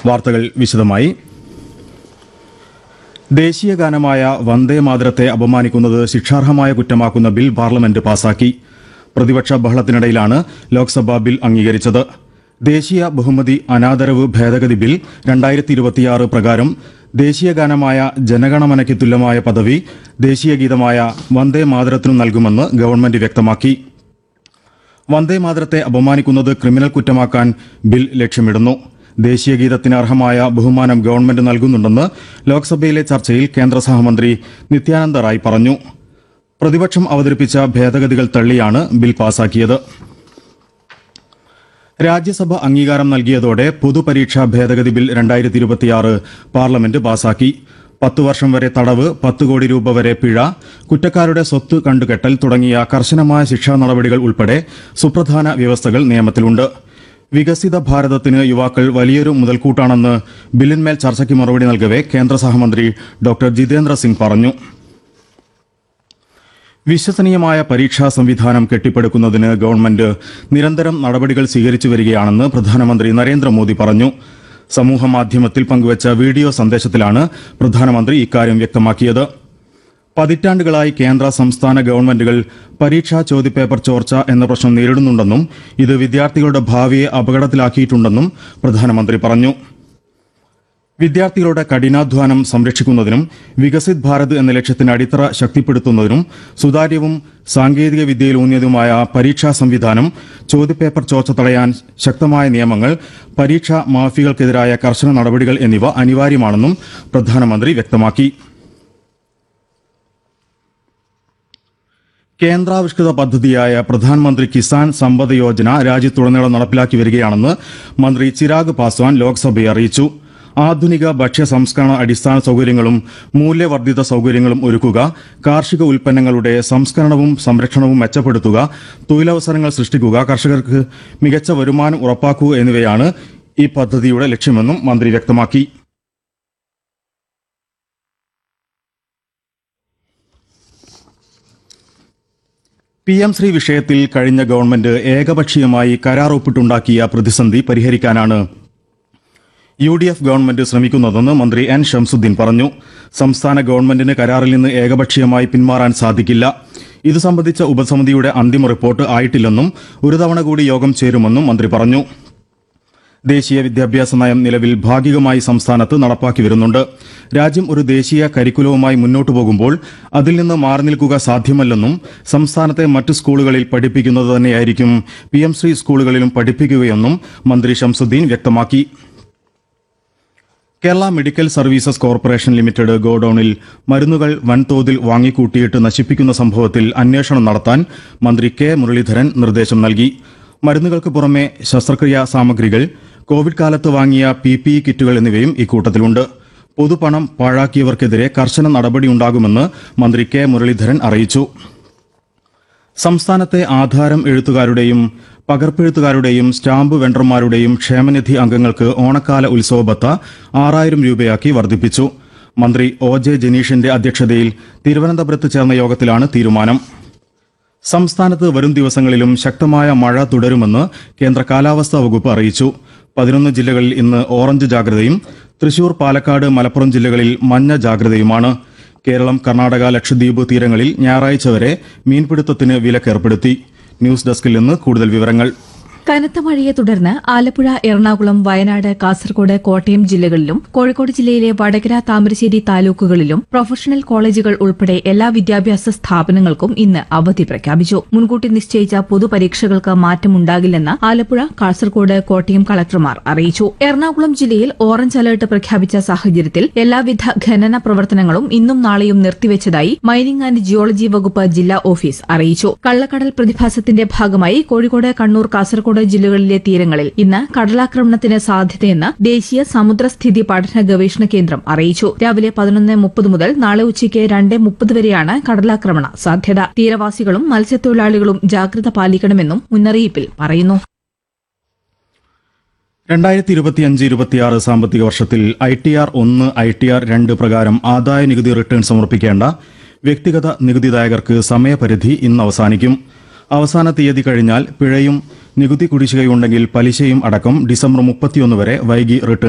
വാർത്തകൾ വിശദമായി ദേശീയ ഗാനമായ വന്ദേ മാതരത്തെ അപമാനിക്കുന്നത് ശിക്ഷാർഹമായ കുറ്റമാക്കുന്ന ബിൽ പാർലമെന്റ് പാസാക്കി പ്രതിപക്ഷ ബഹളത്തിനിടയിലാണ് ലോക്സഭ ബിൽ അംഗീകരിച്ചത് ദേശീയ ബഹുമതി അനാദരവ് ഭേദഗതി ബിൽ രണ്ടായിരത്തി ഇരുപത്തിയാറ് പ്രകാരം ദേശീയ ഗാനമായ ജനഗണമനയ്ക്ക് തുല്യമായ പദവി ദേശീയ ഗീതമായ വന്ദേ മാതരത്തിനും നൽകുമെന്ന് ഗവൺമെന്റ് വ്യക്തമാക്കി വന്ദേ മാതരത്തെ അപമാനിക്കുന്നത് ക്രിമിനൽ കുറ്റമാക്കാൻ ബിൽ ലക്ഷ്യമിടുന്നു ദേശീയ ഗീതത്തിന് അർഹമായ ബഹുമാനം ഗവൺമെന്റ് നൽകുന്നുണ്ടെന്ന് ലോക്സഭയിലെ ചർച്ചയിൽ കേന്ദ്ര സഹമന്ത്രി നിത്യാനന്ദ റായ് പറഞ്ഞു പ്രതിപക്ഷം അവതരിപ്പിച്ച ഭേദഗതികൾ തള്ളിയാണ് ബിൽ പാസാക്കിയത് രാജ്യസഭ അംഗീകാരം നൽകിയതോടെ പൊതുപരീക്ഷാ ഭേദഗതി ബിൽ രണ്ടായിരത്തി ഇരുപത്തിയാറ് പാർലമെന്റ് പാസാക്കി പത്ത് വർഷം വരെ തടവ് പത്ത് കോടി രൂപ വരെ പിഴ കുറ്റക്കാരുടെ സ്വത്ത് കണ്ടുകെട്ടൽ തുടങ്ങിയ കർശനമായ ശിക്ഷാ നടപടികൾ ഉൾപ്പെടെ സുപ്രധാന വ്യവസ്ഥകൾ നിയമത്തിലുണ്ട് വികസിത ഭാരതത്തിന് യുവാക്കൾ വലിയൊരു മുതൽക്കൂട്ടാണെന്ന് ബില്ലിന്മേൽ ചർച്ചയ്ക്ക് മറുപടി നൽകവെ കേന്ദ്ര സഹമന്ത്രി ഡോക്ടർ ജിതേന്ദ്ര സിംഗ് പറഞ്ഞു വിശ്വസനീയമായ പരീക്ഷാ സംവിധാനം കെട്ടിപ്പടുക്കുന്നതിന് ഗവൺമെന്റ് നിരന്തരം നടപടികൾ സ്വീകരിച്ചു വരികയാണെന്ന് പ്രധാനമന്ത്രി നരേന്ദ്രമോദി പറഞ്ഞു സമൂഹമാധ്യമത്തിൽ പങ്കുവച്ച വീഡിയോ സന്ദേശത്തിലാണ് പ്രധാനമന്ത്രി ഇക്കാര്യം വ്യക്തമാക്കിയത് പതിറ്റാണ്ടുകളായി കേന്ദ്ര സംസ്ഥാന ഗവൺമെന്റുകൾ പരീക്ഷാ ചോദ്യപേപ്പർ ചോർച്ച എന്ന പ്രശ്നം നേരിടുന്നുണ്ടെന്നും ഇത് വിദ്യാർത്ഥികളുടെ ഭാവിയെ അപകടത്തിലാക്കിയിട്ടുണ്ടെന്നും പ്രധാനമന്ത്രി പറഞ്ഞു വിദ്യാർത്ഥികളുടെ കഠിനാധ്വാനം സംരക്ഷിക്കുന്നതിനും വികസിത് ഭാരത് എന്ന ലക്ഷ്യത്തിന് അടിത്തറ ശക്തിപ്പെടുത്തുന്നതിനും സുതാര്യവും സാങ്കേതിക വിദ്യയിലൂന്നിയതുമായ പരീക്ഷാ സംവിധാനം ചോദ്യപേപ്പർ ചോർച്ച തടയാൻ ശക്തമായ നിയമങ്ങൾ പരീക്ഷാ മാഫികൾക്കെതിരായ കർശന നടപടികൾ എന്നിവ അനിവാര്യമാണെന്നും പ്രധാനമന്ത്രി വ്യക്തമാക്കി കേന്ദ്രാവിഷ്കൃത പദ്ധതിയായ പ്രധാനമന്ത്രി കിസാൻ സമ്പദ് യോജന രാജ്യത്തുടനീളം നടപ്പിലാക്കി വരികയാണെന്ന് മന്ത്രി ചിരാഗ് പാസ്വാൻ ലോക്സഭയെ അറിയിച്ചു ആധുനിക ഭക്ഷ്യ സംസ്കരണ അടിസ്ഥാന സൌകര്യങ്ങളും മൂല്യവർദ്ധിത സൌകര്യങ്ങളും ഒരുക്കുക കാർഷിക ഉൽപ്പന്നങ്ങളുടെ സംസ്കരണവും സംരക്ഷണവും മെച്ചപ്പെടുത്തുക തൊഴിലവസരങ്ങൾ സൃഷ്ടിക്കുക കർഷകർക്ക് മികച്ച വരുമാനം ഉറപ്പാക്കുക എന്നിവയാണ് ഈ പദ്ധതിയുടെ ലക്ഷ്യമെന്നും മന്ത്രി വ്യക്തമാക്കി പി എം ശ്രീ വിഷയത്തിൽ കഴിഞ്ഞ ഗവൺമെന്റ് ഏകപക്ഷീയമായി കരാർ ഒപ്പിട്ടുണ്ടാക്കിയ പ്രതിസന്ധി പരിഹരിക്കാനാണ് യു ഡി എഫ് ഗവൺമെന്റ് ശ്രമിക്കുന്നതെന്ന് മന്ത്രി എൻ ഷംസുദ്ദീൻ പറഞ്ഞു സംസ്ഥാന ഗവൺമെന്റിന് കരാറിൽ നിന്ന് ഏകപക്ഷീയമായി പിന്മാറാൻ സാധിക്കില്ല ഇത് സംബന്ധിച്ച ഉപസമിതിയുടെ അന്തിമ റിപ്പോർട്ട് ആയിട്ടില്ലെന്നും ഒരു തവണ കൂടി യോഗം ചേരുമെന്നും മന്ത്രി പറഞ്ഞു ദേശീയ വിദ്യാഭ്യാസ നയം നിലവിൽ ഭാഗികമായി സംസ്ഥാനത്ത് നടപ്പാക്കി വരുന്നുണ്ട് രാജ്യം ഒരു ദേശീയ കരിക്കുലവുമായി മുന്നോട്ടു പോകുമ്പോൾ അതിൽ നിന്ന് മാറി നിൽക്കുക സാധ്യമല്ലെന്നും സംസ്ഥാനത്തെ മറ്റ് സ്കൂളുകളിൽ പഠിപ്പിക്കുന്നത് തന്നെയായിരിക്കും പി എം ശ്രീ സ്കൂളുകളിലും പഠിപ്പിക്കുകയെന്നും മന്ത്രി ഷംസുദ്ദീൻ വ്യക്തമാക്കി Kerala medical services corporation limited ഗോഡൌണിൽ മരുന്നുകൾ വൻതോതിൽ വാങ്ങിക്കൂട്ടിയിട്ട് നശിപ്പിക്കുന്ന സംഭവത്തിൽ അന്വേഷണം നടത്താൻ മന്ത്രി കെ മുരളീധരൻ നിർദ്ദേശം നൽകി മരുന്നുകൾക്ക് പുറമെ ശസ്ത്രക്രിയാ സാമഗ്രികൾ കോവിഡ് കാലത്ത് വാങ്ങിയ പി പി ഇ കിറ്റുകൾ എന്നിവയും ഇക്കൂട്ടത്തിലുണ്ട് പൊതുപണം പാഴാക്കിയവർക്കെതിരെ കർശന നടപടിയുണ്ടാകുമെന്ന് മന്ത്രി കെ മുരളീധരൻ അറിയിച്ചു സംസ്ഥാനത്തെ ആധാരം എഴുത്തുകാരുടെയും പകർപ്പെഴുത്തുകാരുടെയും സ്റ്റാമ്പ് വെണ്ടർമാരുടെയും ക്ഷേമനിധി അംഗങ്ങൾക്ക് ഓണക്കാല ഉത്സവ ബത്ത ആറായിരം രൂപയാക്കി വർദ്ധിപ്പിച്ചു മന്ത്രി ഒ ജെ ജനീഷിന്റെ അധ്യക്ഷതയിൽ തിരുവനന്തപുരത്ത് ചേർന്ന യോഗത്തിലാണ് തീരുമാനം സംസ്ഥാനത്ത് വരും ദിവസങ്ങളിലും ശക്തമായ മഴ തുടരുമെന്ന് കേന്ദ്ര കാലാവസ്ഥാ വകുപ്പ് അറിയിച്ചു പതിനൊന്ന് ജില്ലകളിൽ ഇന്ന് ഓറഞ്ച് ജാഗ്രതയും തൃശൂർ പാലക്കാട് മലപ്പുറം ജില്ലകളിൽ മഞ്ഞ ജാഗ്രതയുമാണ് കേരളം കർണാടക ലക്ഷദ്വീപ് തീരങ്ങളിൽ ഞായറാഴ്ച വരെ മീൻപിടുത്തത്തിന് വിലക്കേർപ്പെടുത്തി ന്യൂസ് ഡെസ്കിൽ നിന്ന് കൂടുതൽ വിവരങ്ങൾ കനത്ത മഴയെ തുടർന്ന് ആലപ്പുഴ എറണാകുളം വയനാട് കാസർകോട് കോട്ടയം ജില്ലകളിലും കോഴിക്കോട് ജില്ലയിലെ വടകര താമരശ്ശേരി താലൂക്കുകളിലും പ്രൊഫഷണൽ കോളേജുകൾ ഉൾപ്പെടെ എല്ലാ വിദ്യാഭ്യാസ സ്ഥാപനങ്ങൾക്കും ഇന്ന് അവധി പ്രഖ്യാപിച്ചു മുൻകൂട്ടി നിശ്ചയിച്ച പൊതുപരീക്ഷകൾക്ക് മാറ്റമുണ്ടാകില്ലെന്ന് ആലപ്പുഴ കാസർകോട് കോട്ടയം കളക്ടർമാർ അറിയിച്ചു എറണാകുളം ജില്ലയിൽ ഓറഞ്ച് അലർട്ട് പ്രഖ്യാപിച്ച സാഹചര്യത്തിൽ എല്ലാവിധ ഖനന പ്രവർത്തനങ്ങളും ഇന്നും നാളെയും നിർത്തിവച്ചതായി മൈനിംഗ് ആന്റ് ജിയോളജി വകുപ്പ് ജില്ലാ ഓഫീസ് അറിയിച്ചു കള്ളക്കടൽ പ്രതിഭാസത്തിന്റെ ഭാഗമായി കോഴിക്കോട് കണ്ണൂർ കാസർകോട് ജില്ലകളിലെ തീരങ്ങളിൽ ഇന്ന് കടലാക്രമണത്തിന് സാധ്യതയെന്ന് ദേശീയ സമുദ്രസ്ഥിതി പഠന ഗവേഷണ കേന്ദ്രം അറിയിച്ചു രാവിലെ പതിനൊന്ന് മുപ്പത് മുതൽ നാളെ ഉച്ചയ്ക്ക് രണ്ട് മുപ്പത് വരെയാണ് കടലാക്രമണ സാധ്യത തീരവാസികളും മത്സ്യത്തൊഴിലാളികളും ജാഗ്രത പാലിക്കണമെന്നും മുന്നറിയിപ്പിൽ പറയുന്നു രണ്ടായിരത്തി ഇരുപത്തിയഞ്ച് ഇരുപത്തിയാറ് സാമ്പത്തിക വർഷത്തിൽ ഐ ടി ആർ ഒന്ന് ഐ ടി ആർ രണ്ട് പ്രകാരം ആദായ നികുതി റിട്ടേൺ സമർപ്പിക്കേണ്ട വ്യക്തിഗത നികുതിദായകർക്ക് സമയപരിധി ഇന്ന് അവസാനിക്കും അവസാന തീയതി കഴിഞ്ഞാൽ പിഴയും നികുതി കുടിശ്ശികയുണ്ടെങ്കിൽ പലിശയും അടക്കം ഡിസംബർ മുപ്പത്തിയൊന്ന് വരെ വൈകി റിട്ടേൺ